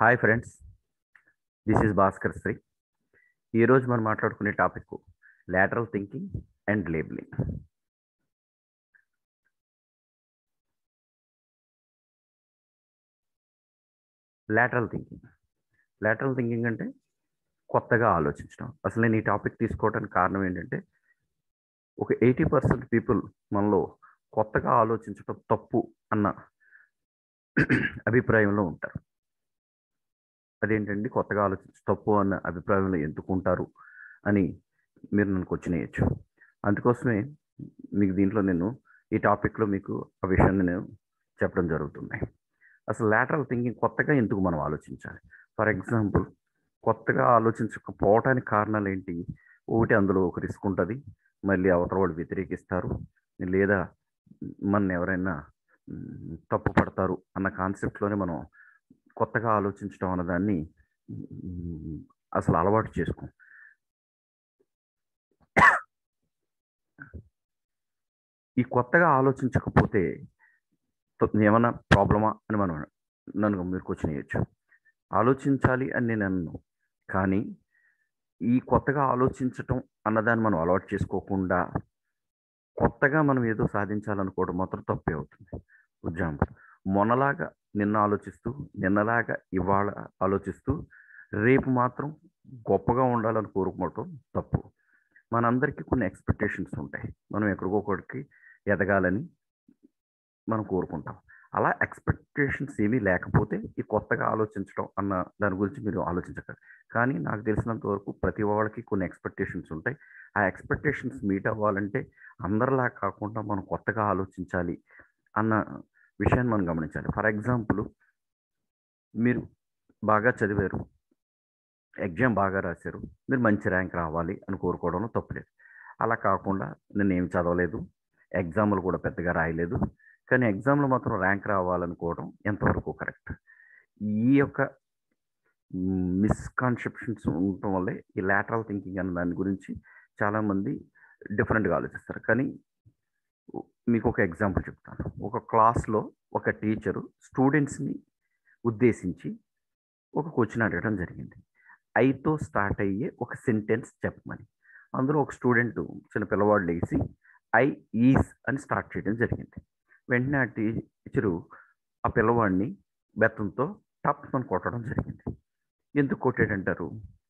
hi friends this is Bhaskar Sri ఈరోజు మనం మాట్లాడుకునే topic lateral thinking and labelling lateral thinking lateral thinking అంటే కొత్తగా ఆలోచించడం అసలు నేను ఈ టాపిక్ తీసుకోవడానికి కారణం ఏంటంటే ఒక ఎయిటీ పర్సెంట్ పీపుల్ మనలో కొత్తగా ఆలోచించడం తప్పు అన్న అభిప్రాయంలో ఉంటారు అదేంటండి కొత్తగా ఆలోచించి తప్పు అన్న అభిప్రాయంలో ఎందుకుంటారు అని మీరు నన్ను క్వశ్చన్ వేయచ్చు అందుకోసమే మీకు దీంట్లో నేను ఈ టాపిక్లో మీకు ఆ విషయాన్ని నేను చెప్పడం జరుగుతుంది అసలు లాటరల్ థింకింగ్ కొత్తగా ఎందుకు మనం ఆలోచించాలి ఫర్ ఎగ్జాంపుల్ కొత్తగా ఆలోచించకపోవటానికి కారణాలు ఏంటి ఒకటి అందులో ఒక రిస్క్ ఉంటుంది మళ్ళీ అవతల వాళ్ళు వ్యతిరేకిస్తారు లేదా మన ఎవరైనా తప్పు పడతారు అన్న కాన్సెప్ట్లోనే మనం కొత్తగా ఆలోచించడం అన్నదాన్ని అసలు అలవాటు చేసుకోం ఈ కొత్తగా ఆలోచించకపోతే ఏమన్నా ప్రాబ్లమా అని మనం నన్ను మీరు క్వశ్చన్ వేయచ్చు ఆలోచించాలి అని నేను అన్ను కానీ ఈ కొత్తగా ఆలోచించటం అన్నదాన్ని మనం అలవాటు చేసుకోకుండా కొత్తగా మనం ఏదో సాధించాలనుకోవడం మాత్రం తప్పే అవుతుంది ఎగ్జాంపుల్ మొన్నలాగా నిన్న ఆలోచిస్తూ నిన్నలాగా ఇవాళ ఆలోచిస్తూ రేపు మాత్రం గొప్పగా ఉండాలని కోరుకోవటం తప్పు మనందరికీ కొన్ని ఎక్స్పెక్టేషన్స్ ఉంటాయి మనం ఎక్కడికొకడికి ఎదగాలని మనం కోరుకుంటాం అలా ఎక్స్పెక్టేషన్స్ ఏమీ లేకపోతే ఈ కొత్తగా ఆలోచించడం అన్న దాని గురించి మీరు ఆలోచించగలరు కానీ నాకు తెలిసినంత వరకు ప్రతి వాళ్ళకి కొన్ని ఎక్స్పెక్టేషన్స్ ఉంటాయి ఆ ఎక్స్పెక్టేషన్స్ మీట్ అవ్వాలంటే అందరిలా కాకుండా మనం కొత్తగా ఆలోచించాలి అన్న విషయాన్ని మనం గమనించాలి ఫర్ ఎగ్జాంపుల్ మీరు బాగా చదివారు ఎగ్జామ్ బాగా రాశారు మీరు మంచి ర్యాంక్ రావాలి అని కోరుకోవడంలో తప్పులేదు అలా కాకుండా నేను ఏం చదవలేదు ఎగ్జామ్లు కూడా పెద్దగా రాయలేదు కానీ ఎగ్జామ్లో మాత్రం ర్యాంక్ రావాలనుకోవడం ఎంతవరకు కరెక్ట్ ఈ యొక్క మిస్కాన్సెప్షన్స్ ఉండటం వల్లే ఈ లాటరల్ థింకింగ్ అనే దాని గురించి చాలామంది డిఫరెంట్గా ఆలోచిస్తారు కానీ మీకు ఒక ఎగ్జాంపుల్ చెప్తాను ఒక క్లాస్లో ఒక టీచరు స్టూడెంట్స్ని ఉద్దేశించి ఒక క్వశ్చన్ అడగడం జరిగింది ఐతో స్టార్ట్ అయ్యే ఒక సెంటెన్స్ చెప్పమని అందులో ఒక స్టూడెంట్ చిన్న పిల్లవాడు లేచి ఐ ఈజ్ అని స్టార్ట్ చేయడం జరిగింది వెంటనే ఆ టీచరు ఆ పిల్లవాడిని బెత్తంతో టప్ అని కొట్టడం జరిగింది ఎందుకు కొట్టాడంటారు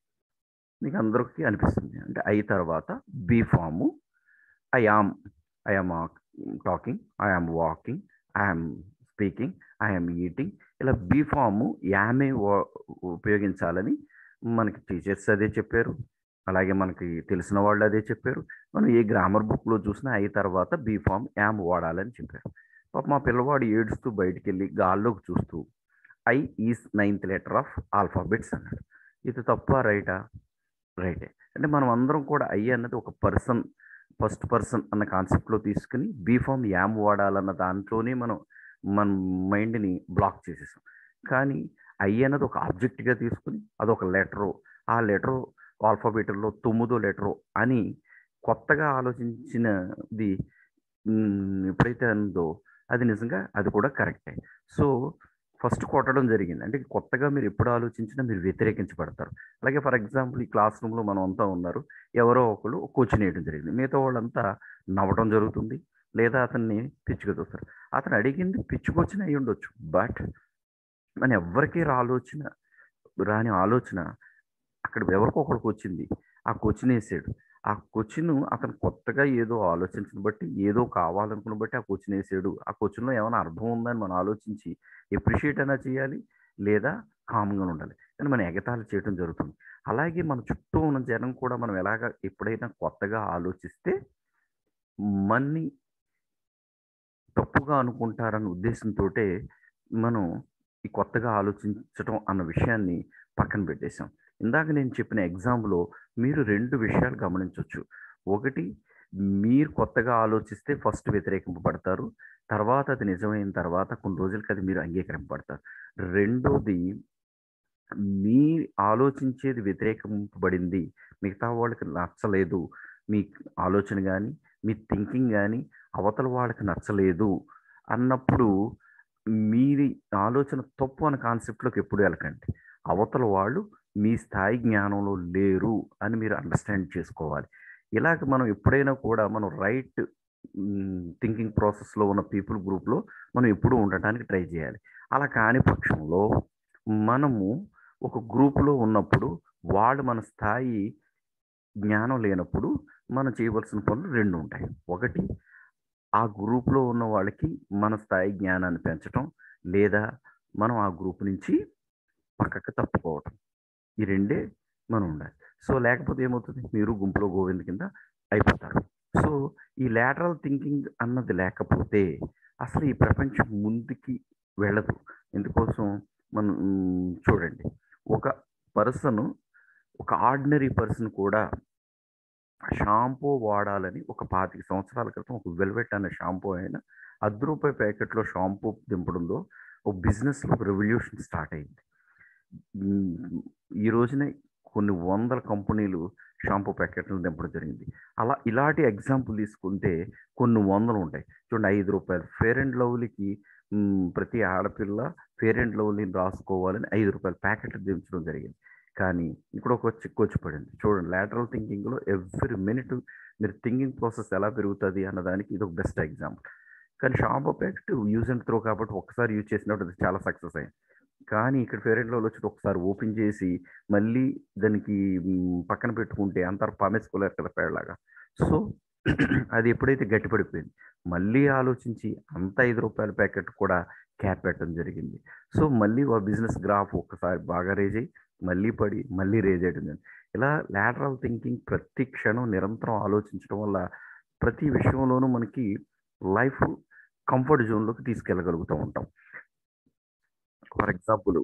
మీకు అందరికీ అనిపిస్తుంది అంటే ఐ తర్వాత be form I am I am talking I am walking I am speaking I am eating ఇలా బీ ఫాము యామే ఉపయోగించాలని మనకి టీచర్స్ అదే చెప్పారు అలాగే మనకి తెలిసిన వాళ్ళు అదే చెప్పారు మనం ఏ గ్రామర్ బుక్లో చూసినా ఐ తర్వాత బీ ఫామ్ యామ్ వాడాలని చెప్పారు పాప మా పిల్లవాడు ఏడుస్తూ బయటికి వెళ్ళి గాల్లోకి చూస్తూ I is ninth letter of alphabets అన్నాడు ఇది తప్ప రైటా రైటే అంటే మనం అందరం కూడా ఐ అన్నది ఒక పర్సన్ ఫస్ట్ పర్సన్ అన్న కాన్సెప్ట్లో తీసుకుని బీ ఫామ్ యామ్ వాడాలన్న దాంట్లోనే మనం మన మైండ్ని బ్లాక్ చేసేసాం కానీ ఐ అన్నది ఒక ఆబ్జెక్ట్గా తీసుకుని అదొక లెటరు ఆ లెటరు ఆల్ఫాబెట్లో తొమ్మిదో లెటరు అని కొత్తగా ఆలోచించినది ఎప్పుడైతే అందో అది నిజంగా అది కూడా కరెక్టే సో ఫస్ట్ కొట్టడం జరిగింది అంటే కొత్తగా మీరు ఎప్పుడు ఆలోచించినా మీరు వ్యతిరేకించబడతారు అలాగే ఫర్ ఎగ్జాంపుల్ ఈ క్లాస్ రూమ్లో మనం అంతా ఉన్నారు ఎవరో ఒకరు క్వశ్చన్ వేయడం జరిగింది మిగతా వాళ్ళంతా నవ్వడం జరుగుతుంది లేదా అతన్ని పిచ్చుకు చూస్తారు అతను అడిగింది పిచ్చుకొచ్చిన అయి ఉండొచ్చు బట్ మన ఎవ్వరికీ ఆలోచన రాని ఆలోచన అక్కడ ఎవరికో ఒకరికి వచ్చింది ఆ క్వశ్చన్ వేసాడు ఆ క్వశ్చన్ అతను కొత్తగా ఏదో ఆలోచించిన బట్టి ఏదో కావాలనుకున్న బట్టి ఆ క్వశ్చన్ వేసాడు ఆ క్వశ్చన్లో ఏమైనా అర్థం ఉందని మనం ఆలోచించి ఎప్రిషియేట్ అయినా చేయాలి లేదా కామ్గా ఉండాలి కానీ మనం ఎగతాళి చేయడం జరుగుతుంది అలాగే మన చుట్టూ ఉన్న జనం కూడా మనం ఎలాగ ఎప్పుడైనా కొత్తగా ఆలోచిస్తే మన్ని తప్పుగా అనుకుంటారన్న ఉద్దేశంతో మనం ఈ కొత్తగా ఆలోచించడం అన్న విషయాన్ని పక్కన పెట్టేశాం ఇందాక నేను చెప్పిన ఎగ్జామ్లో మీరు రెండు విషయాలు గమనించవచ్చు ఒకటి మీరు కొత్తగా ఆలోచిస్తే ఫస్ట్ వ్యతిరేకింపబడతారు తర్వాత అది నిజమైన తర్వాత కొన్ని రోజులకి అది మీరు అంగీకరింపబడతారు రెండోది మీ ఆలోచించేది వ్యతిరేకింపబడింది మిగతా వాళ్ళకి నచ్చలేదు మీ ఆలోచన కానీ మీ థింకింగ్ కానీ అవతల వాళ్ళకి నచ్చలేదు అన్నప్పుడు మీది ఆలోచన తప్పు అనే కాన్సెప్ట్లోకి ఎప్పుడు వెళ్ళకండి అవతల వాళ్ళు మీ స్థాయి జ్ఞానంలో లేరు అని మీరు అండర్స్టాండ్ చేసుకోవాలి ఇలాగ మనం ఎప్పుడైనా కూడా మనం రైట్ థింకింగ్ ప్రాసెస్లో ఉన్న పీపుల్ గ్రూప్లో మనం ఎప్పుడూ ఉండటానికి ట్రై చేయాలి అలా కాని పక్షంలో మనము ఒక గ్రూప్లో ఉన్నప్పుడు వాళ్ళు మన స్థాయి జ్ఞానం లేనప్పుడు మనం చేయవలసిన పనులు రెండు ఉంటాయి ఒకటి ఆ గ్రూప్లో ఉన్న వాళ్ళకి మన స్థాయి జ్ఞానాన్ని పెంచటం లేదా మనం ఆ గ్రూప్ నుంచి పక్కకు తప్పుకోవటం ఈ రెండే మనం ఉండాలి సో లేకపోతే ఏమవుతుంది మీరు గుంపులో గోవింద కింద అయిపోతారు సో ఈ లాటరల్ థింకింగ్ అన్నది లేకపోతే అసలు ఈ ప్రపంచం ముందుకి వెళ్ళదు ఎందుకోసం మనం మ్, చూడండి ఒక పర్సన్ ఒక ఆర్డినరీ పర్సన్ కూడా షాంపూ వాడాలని ఒక పాతిక సంవత్సరాల క్రితం ఒక వెల్వెట్ అనే షాంపూ అయినా అర్ధ రూపాయి ప్యాకెట్లో షాంపూ దింపడంలో ఒక బిజినెస్లో ఒక రెవల్యూషన్ స్టార్ట్ అయింది మ్, ఈ రోజునే కొన్ని వందల కంపెనీలు షాంపూ ప్యాకెట్లు దింపడం జరిగింది అలా ఇలాంటి ఎగ్జాంపుల్ తీసుకుంటే కొన్ని వందలు ఉంటాయి చూడండి ఐదు రూపాయలు ఫేర్ అండ్ లవ్లీకి మ్, ప్రతి ఆడపిల్ల ఫేర్ అండ్ లవ్లీని రాసుకోవాలని ఐదు రూపాయల ప్యాకెట్లు దించడం జరిగింది కానీ ఇక్కడ ఒక చిక్కు వచ్చి పడింది చూడండి లాటరల్ థింకింగ్లో ఎవ్రీ మినిట్ మీరు థింకింగ్ ప్రాసెస్ ఎలా పెరుగుతుంది అన్నదానికి ఇది ఒక బెస్ట్ ఎగ్జాంపుల్ కానీ shampoo packet use and throw కాబట్టి ఒకసారి యూజ్ చేసినప్పుడు అది చాలా సక్సెస్ అయింది కానీ ఇక్కడ ఫేర్ అండ్ లవ్లో వచ్చి ఒకసారి ఓపెన్ చేసి మళ్ళీ దానికి మ్, పక్కన పెట్టుకుంటే అంతర్ పామేసుకోలేరు కదా పేడలాగా సో అది ఎప్పుడైతే గట్టిపడిపోయింది మళ్ళీ ఆలోచించి అంత ఐదు రూపాయల ప్యాకెట్ కూడా క్యాప్ పెట్టడం జరిగింది సో మళ్ళీ ఆ బిజినెస్ గ్రాఫ్ ఒక్కసారి బాగా రేజ్ అయ్యి మళ్ళీ పడి మళ్ళీ రేజ్ అయ్యడం జరిగింది ఇలా లాటరల్ థింకింగ్ ప్రతి క్షణం నిరంతరం ఆలోచించడం వల్ల ప్రతి విషయంలోనూ మనకి లైఫ్ కంఫర్ట్ జోన్లోకి తీసుకెళ్ళగలుగుతూ ఉంటాం ఫర్ ఎగ్జాంపుల్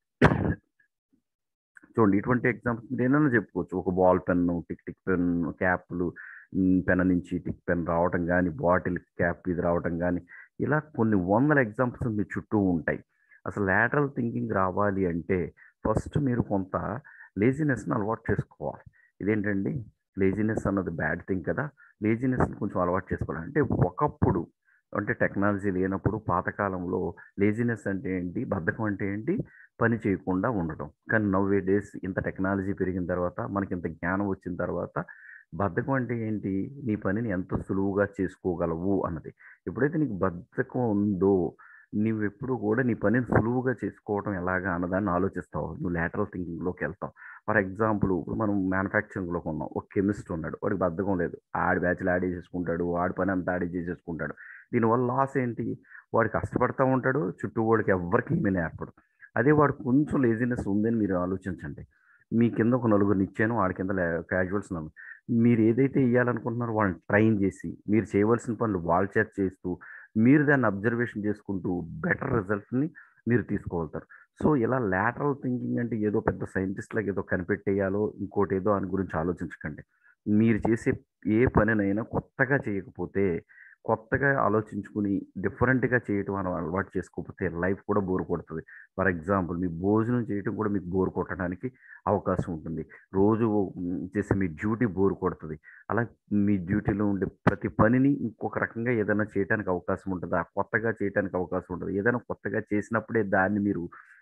చూడండి ఇటువంటి ఎగ్జాంపుల్స్ మీరు ఏమైనా చెప్పుకోవచ్చు ఒక ball pen tick tick pen క్యాప్లు పెన్ నుంచి టిక్ పెన్ రావటం కానీ బాటిల్ క్యాప్ ఇది రావటం కానీ ఇలా కొన్ని వందల ఎగ్జాంపుల్స్ మీ చుట్టూ ఉంటాయి అసలు లాటరల్ థింకింగ్ రావాలి అంటే ఫస్ట్ మీరు కొంత లేజినెస్ని అలవాటు చేసుకోవాలి ఇదేంటండి లేజినెస్ అన్నది బ్యాడ్ థింగ్ కదా లేజినెస్ని కొంచెం అలవాటు చేసుకోవాలి అంటే ఒకప్పుడు అంటే టెక్నాలజీ లేనప్పుడు పాతకాలంలో లేజినెస్ అంటే ఏంటి బద్ధకం అంటే ఏంటి పని చేయకుండా ఉండటం కానీ నవ్వే డేస్ ఇంత టెక్నాలజీ పెరిగిన తర్వాత మనకి ఇంత జ్ఞానం వచ్చిన తర్వాత బద్ధకం అంటే ఏంటి నీ పనిని ఎంత సులువుగా చేసుకోగలవు అన్నది ఎప్పుడైతే నీకు బద్ధకం ఉందో నువ్వు ఎప్పుడు కూడా నీ పనిని సులువుగా చేసుకోవడం ఎలాగా అన్నదాన్ని ఆలోచిస్తావు నువ్వు లాటరల్ థింకింగ్లోకి వెళ్తావు ఫర్ ఎగ్జాంపుల్ ఇప్పుడు మనం మ్యానుఫ్యాక్చరింగ్లోకి ఉన్నాం ఒక కెమిస్ట్ ఉన్నాడు వాడికి బద్ధకం లేదు ఆడి బ్యాచ్లు ఆడే చేసుకుంటాడు ఆడి పని అంతా ఆడే చేసేసుకుంటాడు దీనివల్ల లాస్ ఏంటి వాడు కష్టపడతా ఉంటాడు చుట్టూ వాడికి ఎవరికి ఏమీ నేర్పడు అదే వాడు కొంచెం లేజినెస్ ఉందని మీరు ఆలోచించండి మీ కింద ఒక నలుగురిని ఇచ్చాను వాడి కింద క్యాజువల్స్ నలుగురు మీరు ఏదైతే ఇవ్వాలనుకుంటున్నారో వాళ్ళని ట్రైన్ చేసి మీరు చేయవలసిన పనులు వాళ్ళ చేత చేస్తూ మీరు దాన్ని అబ్జర్వేషన్ చేసుకుంటూ బెటర్ రిజల్ట్ని మీరు తీసుకోగలుగుతారు సో ఇలా లాటరల్ థింకింగ్ అంటే ఏదో పెద్ద సైంటిస్ట్ లాగా ఏదో కనిపెట్టేయాలో ఇంకోటి ఏదో అని గురించి ఆలోచించకండి మీరు చేసే ఏ పనినైనా కొత్తగా చేయకపోతే కొత్తగా ఆలోచించుకుని డిఫరెంట్గా చేయటం అని అలవాటు చేసుకోకపోతే లైఫ్ కూడా బోర్ కొడుతుంది ఫర్ ఎగ్జాంపుల్ మీ భోజనం చేయటం కూడా మీకు బోర్ కొట్టడానికి అవకాశం ఉంటుంది రోజు మ్, చేసే మీ డ్యూటీ బోర్ కొడుతుంది అలా మీ డ్యూటీలో ఉండే ప్రతి పనిని ఇంకొక రకంగా ఏదైనా చేయడానికి అవకాశం ఉంటుంది ఆ కొత్తగా చేయడానికి అవకాశం ఉంటుంది ఏదైనా కొత్తగా చేసినప్పుడే దాన్ని మీరు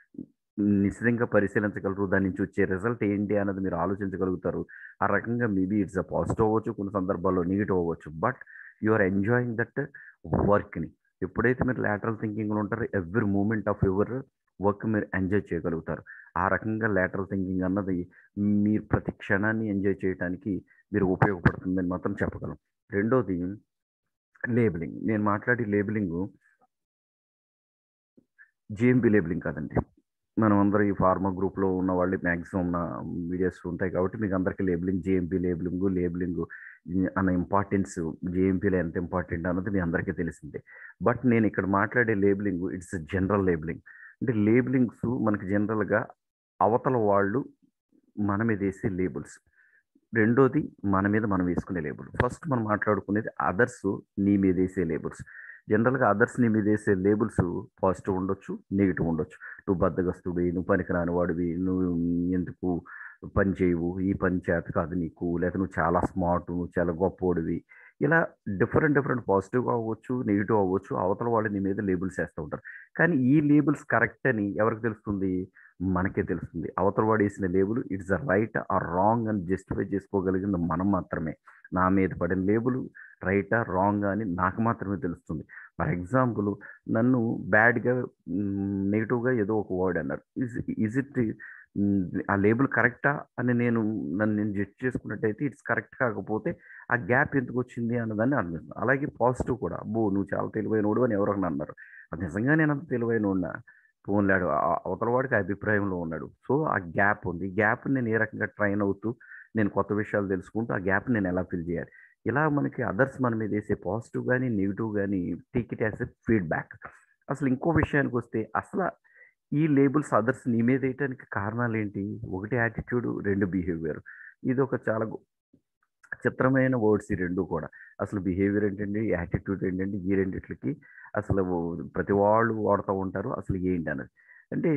నిశ్చితంగా పరిశీలించగలరు దాని నుంచి వచ్చే రిజల్ట్ ఏంటి అన్నది మీరు ఆలోచించగలుగుతారు ఆ రకంగా మేబీ ఇట్స్ అ పాజిటివ్ అవ్వచ్చు కొన్ని సందర్భాల్లో నెగిటివ్ అవ్వచ్చు but you are enjoying that వర్క్ని ఎప్పుడైతే మీరు లాటరల్ థింకింగ్లో ఉంటారో every moment of your work మీరు ఎంజాయ్ చేయగలుగుతారు ఆ రకంగా లాటరల్ థింకింగ్ అన్నది మీరు ప్రతి క్షణాన్ని ఎంజాయ్ చేయడానికి మీరు ఉపయోగపడుతుందని మాత్రం చెప్పగలం రెండోది లేబులింగ్ నేను మాట్లాడే లేబులింగ్ జిఎంపి లేబులింగ్ కాదండి మనం అందరూ ఈ ఫార్మా గ్రూప్లో ఉన్న వాళ్ళు మ్యాక్సిమం నా వీడియోస్ ఉంటాయి కాబట్టి మీకు అందరికీ లేబులింగ్ జిఎంపీ లేబులింగ్ లేబులింగ్ అన్న ఇంపార్టెన్స్ జేఎంపీలో ఎంత ఇంపార్టెంట్ అన్నది మీ అందరికీ తెలిసిందే బట్ నేను ఇక్కడ మాట్లాడే లేబులింగ్ ఇట్స్ జనరల్ లేబులింగ్ అంటే లేబులింగ్స్ మనకి జనరల్గా అవతల వాళ్ళు మన మీద వేసే లేబుల్స్ రెండోది మన మీద మనం వేసుకునే లేబుల్ ఫస్ట్ మనం మాట్లాడుకునేది అదర్స్ నీ మీద వేసే లేబుల్స్ జనరల్గా అదర్స్ నీ మీద వేసే లేబుల్స్ పాజిటివ్ ఉండొచ్చు నెగిటివ్ ఉండొచ్చు నువ్వు బద్దగస్తుడి నువ్వు పనికిరాని వాడివి నువ్వు ఎందుకు పని చేయవు ఈ పని చేత కాదు నీకు లేదా నువ్వు చాలా స్మార్ట్ నువ్వు చాలా గొప్పోడివి ఇలా డిఫరెంట్ డిఫరెంట్ పాజిటివ్ అవ్వచ్చు నెగిటివ్ అవ్వచ్చు అవతల వాళ్ళు నీ మీద లేబుల్స్ వేస్తూ ఉంటారు కానీ ఈ లేబుల్స్ కరెక్ట్ అని ఎవరికి తెలుస్తుంది మనకే తెలుస్తుంది అవతల వాడు వేసిన label it's a right or wrong అని జస్టిఫై చేసుకోగలిగింది మనం మాత్రమే నా మీద పడిన లేబుల్ రైటా రాంగ్ అని నాకు మాత్రమే తెలుస్తుంది ఫర్ ఎగ్జాంపుల్ నన్ను బ్యాడ్గా నెగిటివ్గా ఏదో ఒక వర్డ్ అన్నారు ఇజ్ ఇజ్ ఇట్ ఆ లేబుల్ కరెక్టా అని నేను నన్ను నేను జడ్జ్ చేసుకున్నట్టయితే ఇట్స్ కరెక్ట్ కాకపోతే ఆ గ్యాప్ ఎందుకు వచ్చింది అన్నదాన్ని అనిపిస్తుంది అలాగే పాజిటివ్ కూడా బో నువ్వు చాలా తెలివైనోడు అని ఎవరైనా అన్నారు అది నిజంగా నేను అంత తెలివైన పోన్లాడు అవతల వాడికి అభిప్రాయంలో ఉన్నాడు సో ఆ గ్యాప్ ఉంది గ్యాప్ నేను ఏ రకంగా ట్రైన్ అవుతూ నేను కొత్త విషయాలు తెలుసుకుంటూ ఆ గ్యాప్ నేను ఎలా ఫిల్ చేయాలి ఇలా మనకి అదర్స్ మన మీద వేసే పాజిటివ్ కానీ నెగిటివ్ కానీ take it as a feedback అసలు ఇంకో విషయానికి వస్తే అసలు ఈ లేబుల్స్ అదర్స్ నీ మీద వేయటానికి కారణాలు ఏంటి ఒకటి యాటిట్యూడ్ రెండు బిహేవియర్ ఇది ఒక చాలా చిత్రమైన వర్డ్స్ ఈ రెండు కూడా అసలు బిహేవియర్ ఏంటండి యాటిట్యూడ్ ఏంటండి ఈ రెండిట్లకి అసలు ప్రతి వాళ్ళు వాడుతూ ఉంటారు అసలు ఏంటి అన్నది అంటే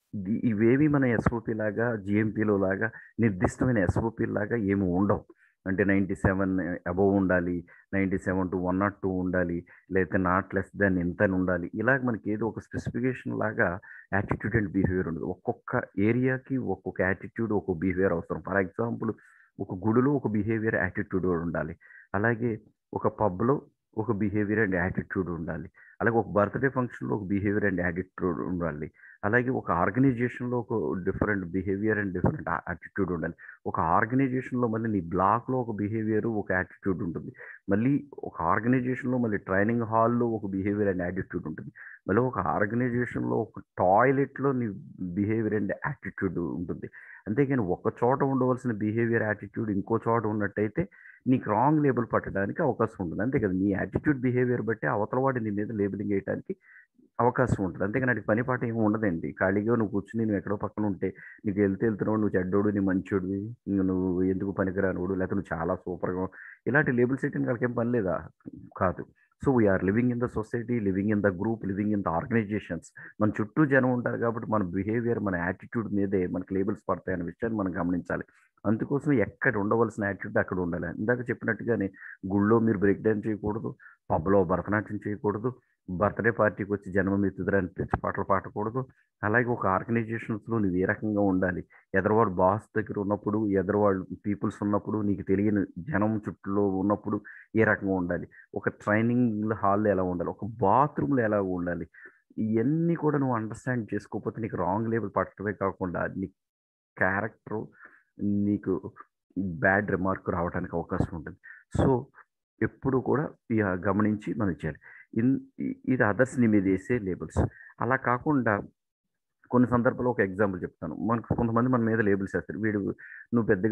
ఇవేవి మన ఎస్ఓపి లాగా జిఎంపీలో లాగా నిర్దిష్టమైన ఎస్ఓపి లాగా ఏమి ఉండవు అంటే నైంటీ సెవెన్ అబవ్ ఉండాలి ninety seven to one not two ఉండాలి లేకపోతే నాట్ లెస్ దాన్ ఎంత ఉండాలి ఇలాగ మనకి ఏదో ఒక స్పెసిఫికేషన్ లాగా యాటిట్యూడ్ అండ్ బిహేవియర్ ఉండదు ఒక్కొక్క ఏరియాకి ఒక్కొక్క యాటిట్యూడ్ ఒక్కొక్క బిహేవియర్ అవసరం ఫర్ ఎగ్జాంపుల్ ఒక గుడిలో ఒక బిహేవియర్ యాటిట్యూడ్ ఉండాలి అలాగే ఒక పబ్లో ఒక బిహేవియర్ అండ్ యాటిట్యూడ్ ఉండాలి అలాగే ఒక బర్త్డే ఫంక్షన్లో ఒక బిహేవియర్ అండ్ యాటిట్యూడ్ ఉండాలి అలాగే ఒక ఆర్గనైజేషన్లో ఒక different behaviour and different attitude ఉండాలి ఒక ఆర్గనైజేషన్లో మళ్ళీ నీ బ్లాక్లో ఒక బిహేవియర్ ఒక యాటిట్యూడ్ ఉంటుంది మళ్ళీ ఒక ఆర్గనైజేషన్లో మళ్ళీ ట్రైనింగ్ హాల్లో ఒక బిహేవియర్ అండ్ యాటిట్యూడ్ ఉంటుంది మళ్ళీ ఒక ఆర్గనైజేషన్లో ఒక టాయిలెట్లో నీ బిహేవియర్ అండ్ యాటిట్యూడ్ ఉంటుంది అంతేగాని ఒక చోట ఉండవలసిన బిహేవియర్ యాటిట్యూడ్ ఇంకో చోట ఉన్నట్టయితే నీకు రాంగ్ లేబుల్ పట్టడానికి అవకాశం ఉంటుంది అంతే కదా నీ యాటిట్యూడ్ బిహేవియర్ బట్టి అవతల వాడి నీ మీద లేబులింగ్ వేయడానికి అవకాశం ఉంటుంది అంతేగాని అది పని పాట ఏమి ఉండదండి ఖాళీగా నువ్వు కూర్చుని నువ్వు ఎక్కడో పక్కన ఉంటే నీకు వెళ్తే వెళ్తున్నావు నువ్వు చెడ్డోడు నీ మంచోడివి నువ్వు ఎందుకు పనికిరానుడు లేకపోతే నువ్వు చాలా సూపర్గా ఇలాంటి లేబుల్స్ అయితే వాళ్ళకి ఏం పని లేదా కాదు so we are living in the society living in the group living in the organisations మన చుట్టూ జనం ఉంటారు కాబట్టి మన బిహేవియర్ మన యాటిట్యూడ్ మీదే మనకి లేబుల్స్ పడతాయనే విషయాన్ని మనం గమనించాలి అందుకోసం ఎక్కడ ఉండవలసిన యాటిట్యూడ్ అక్కడ ఉండాలి ఇందాక చెప్పినట్టుగానే గుళ్ళో మీరు బ్రేక్ డాన్స్ చేయకూడదు పబ్లో భరతనాట్యం చేయకూడదు బర్త్డే పార్టీకి వచ్చి జన్మ మిత్రుదని పిచ్చి పాటలు పాడకూడదు అలాగే ఒక ఆర్గనైజేషన్స్లో నువ్వు ఏ రకంగా ఉండాలి ఎదరవాడు బాస్ దగ్గర ఉన్నప్పుడు ఎదరవాడు పీపుల్స్ ఉన్నప్పుడు నీకు తెలియని జనం చుట్టూలో ఉన్నప్పుడు ఏ రకంగా ఉండాలి ఒక ట్రైనింగ్ హాల్లో ఎలా ఉండాలి ఒక బాత్రూంలో ఎలా ఉండాలి ఇవన్నీ కూడా నువ్వు అండర్స్టాండ్ చేసుకోకపోతే నీకు రాంగ్ లేబుల్ పట్టడమే కాకుండా నీ క్యారెక్టర్ నీకు బ్యాడ్ రిమార్క్ రావడానికి అవకాశం ఉంటుంది సో ఎప్పుడు కూడా గమనించి మనం చేయాలి ఇన్ ఇది అదర్స్ నీ మీద వేసే లేబుల్స్ అలా కాకుండా కొన్ని సందర్భాల్లో ఒక ఎగ్జాంపుల్ చెప్తాను మనకు కొంతమంది మన మీద లేబుల్స్ వేస్తారు వీడు నువ్వు పెద్దగా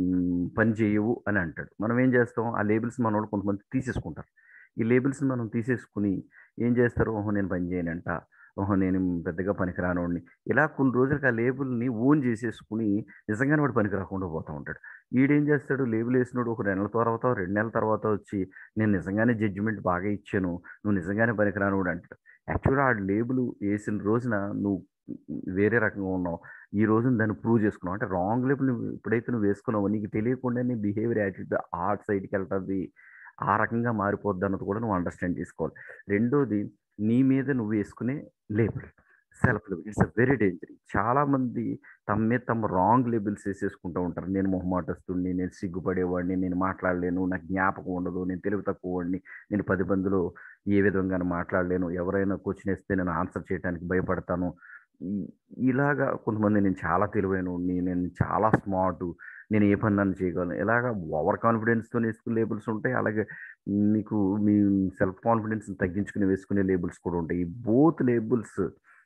పని చేయవు అని అంటాడు మనం ఏం చేస్తాం ఆ లేబుల్స్ మన వాళ్ళు కొంతమంది తీసేసుకుంటారు ఈ లేబుల్స్ని మనం తీసేసుకుని ఏం చేస్తారు ఓహో నేను పని చేయనంట ఓహో నేను పెద్దగా పనికిరానోడిని ఇలా కొన్ని రోజులకి ఆ లేబుల్ని ఓన్ చేసేసుకుని నిజంగానే వాడు పనికి రాకుండా పోతూ ఉంటాడు ఈడేం చేస్తాడు లేబుల్ వేసినోడు ఒక నెలల తర్వాత రెండు నెలల తర్వాత వచ్చి నేను నిజంగానే జడ్జిమెంట్ బాగా ఇచ్చాను నువ్వు నిజంగానే పనికిరానోడు అంటాడు యాక్చువల్గా ఆ లేబుల్ వేసిన రోజున నువ్వు వేరే రకంగా ఉన్నావు ఈ రోజున దాన్ని ప్రూవ్ చేసుకున్నావు అంటే రాంగ్ లేబుల్ నువ్వు ఎప్పుడైతే నువ్వు వేసుకున్నావో నీకు తెలియకుండా నీ బిహేవియర్ యాటిట్యూడ్ ఆ సైడ్కి వెళ్తుంది ఆ రకంగా మారిపోద్ది అన్నది కూడా నువ్వు అండర్స్టాండ్ చేసుకోవాలి రెండోది నీ మీద నువ్వు వేసుకునే label self label it's a very danger చాలా మంది తమ మీద తమ రాంగ్ లేబుల్స్ వేసేసుకుంటూ ఉంటారు నేను మొహమాటస్తుడిని నేను సిగ్గుపడేవాడిని నేను మాట్లాడలేను నాకు జ్ఞాపకం ఉండదు నేను తెలివి తక్కువ వాడిని నేను పది మందిలో ఏ విధంగా మాట్లాడలేను ఎవరైనా క్వశ్చన్ వేస్తే నేను ఆన్సర్ చేయడానికి భయపడతాను ఇలాగా కొంతమంది నేను చాలా తెలివైన నేను చాలా స్మార్ట్ నేను ఏ పని నన్ను చేయగలను ఇలాగ ఓవర్ కాన్ఫిడెన్స్తో వేసుకునే లేబుల్స్ ఉంటాయి అలాగే మీకు మీ సెల్ఫ్ కాన్ఫిడెన్స్ తగ్గించుకుని వేసుకునే లేబుల్స్ కూడా ఉంటాయి ఈ బోత్ లేబుల్స్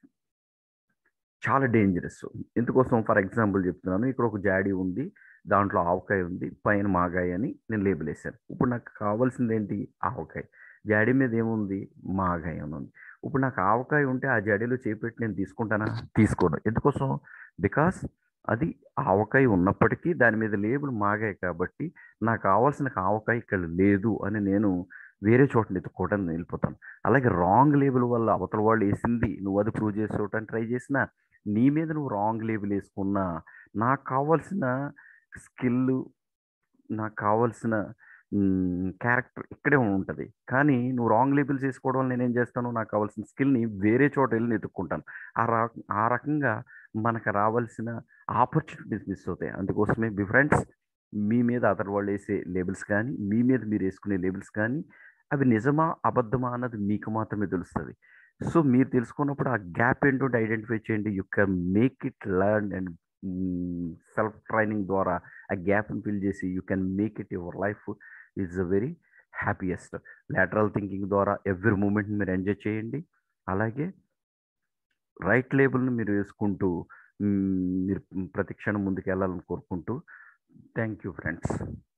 చాలా డేంజరస్ ఎందుకోసం ఫర్ ఎగ్జాంపుల్ చెప్తున్నాను ఇక్కడ ఒక జాడీ ఉంది దాంట్లో ఆవకాయ ఉంది పైన మాగాయ అని నేను లేబుల్ వేసాను ఇప్పుడు నాకు కావాల్సింది ఏంటి ఆవకాయ జాడీ మీద ఏముంది మాగాయ అని ఉంది ఇప్పుడు నాకు ఆవకాయ ఉంటే ఆ జాడీలో చేపెట్టి నేను తీసుకుంటానా తీసుకోను ఎందుకోసం బికాస్ అది ఆవకాయ ఉన్నప్పటికీ దాని మీద లేబుల్ మాగాయి కాబట్టి నాకు కావాల్సిన ఆవకాయ ఇక్కడ లేదు అని నేను వేరే చోట ఎత్తుకోవడానికి వెళ్ళిపోతాను అలాగే రాంగ్ లేబుల్ వల్ల అవతల వాళ్ళు వేసింది నువ్వు అది ప్రూవ్ చేసుకోవటానికి ట్రై చేసినా నీ మీద నువ్వు రాంగ్ లేబుల్ వేసుకున్నా నాకు కావాల్సిన స్కిల్ నాకు కావాల్సిన క్యారెక్టర్ ఇక్కడే ఉంటుంది కానీ నువ్వు రాంగ్ లేబుల్స్ వేసుకోవడం వల్ల నేనేం చేస్తాను నాకు కావాల్సిన స్కిల్ని వేరే చోట వెళ్ళి వెతుక్కుంటాను ఆ రా ఆ రకంగా మనకు రావాల్సిన ఆపర్చునిటీస్ మిస్ అవుతాయి అందుకోసమే బి ఫ్రెండ్స్ మీ మీద అదర్ వాళ్ళు వేసే లేబుల్స్ కానీ మీ మీద మీరు వేసుకునే లేబుల్స్ కానీ అవి నిజమా అబద్ధమా అన్నది మీకు మాత్రమే తెలుస్తుంది సో మీరు తెలుసుకున్నప్పుడు ఆ గ్యాప్ ఏంటో ఐడెంటిఫై చేయండి you can make it learn and self training ద్వారా ఆ గ్యాప్ని ఫిల్ చేసి you can make it your life is a very happiest lateral thinking ద్వారా ఎవ్రీ మూమెంట్ని మీరు ఎంజాయ్ చేయండి అలాగే రైట్ లేబుల్ని మీరు వేసుకుంటూ మ్, మీరు ప్రతి క్షణం ముందుకు వెళ్ళాలని కోరుకుంటూ థ్యాంక్ యూ ఫ్రెండ్స్